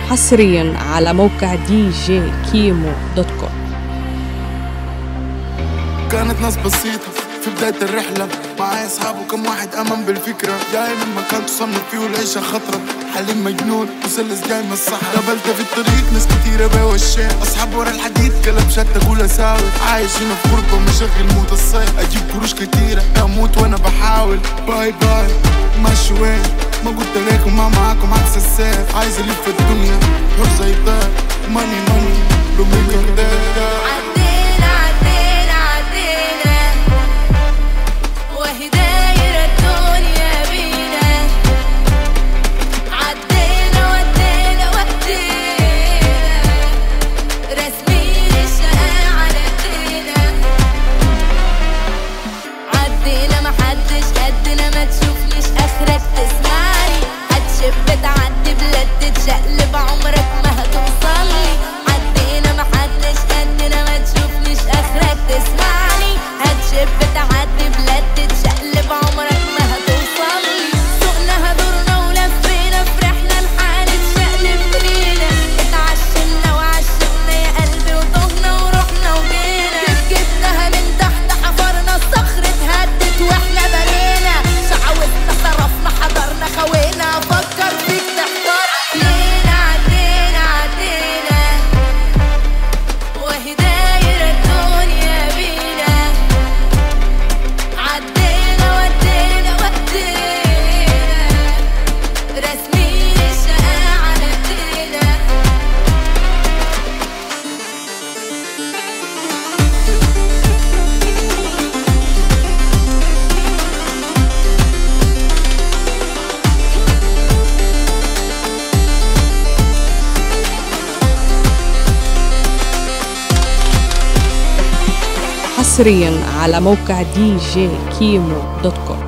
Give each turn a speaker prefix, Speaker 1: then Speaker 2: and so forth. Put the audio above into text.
Speaker 1: حصريا على موقع دي جي كيمو دوت كوم
Speaker 2: كانت ناس بسيطة في بداية الرحلة معايا أصحاب وكم واحد آمن بالفكرة جاي من مكان تصنف فيه العيشة خطرة حليم مجنون مثلث جاي من الصحراء قابلت في الطريق ناس كتيرة بوشين أصحاب ورا الحديد كلام شتى أقول أساوي عايش هنا في غربة مشغل موت الصيف أجيب قروش كتيرة أموت وأنا بحاول باي باي ماشي وين ما قلت لكم ما معاكم عكس السيف عايز ألف الدنيا حر زي الطير ماني ماني لو ملياردير
Speaker 3: عدينا عدينا عدينا وهي دايرة الدنيا بينا عدينا ودينا ودينا راسمين الشقا على ايدينا عدينا محدش قدنا ما تشوفنيش اخرك تسمعني هتشب تعدي بلاد تتشقلب عمرك ما هتوصلي عدينا محدش قدنا ما تشوفنيش اخرك تسمعني هتشب تعدي بلاد تتشقلب عمرك ما هتوصلي سوقنا هدورنا ولفينا فرحنا الحال اتشقلب فينا اتعشمنا وعشمنا يا قلبي وتهنا ورحنا وجينا جبناها من تحت حفرنا الصخر اتهدت واحنا بنينا شعوذنا صرفنا حضرنا خوينا فكر فيك تحتار عدينا عدينا عدينا وهي دايرة الدنيا بينا عدينا ودينا ودينا راسمين الشقا على ايدينا
Speaker 1: حصريا على موقع دي جي كيمو دوت كوم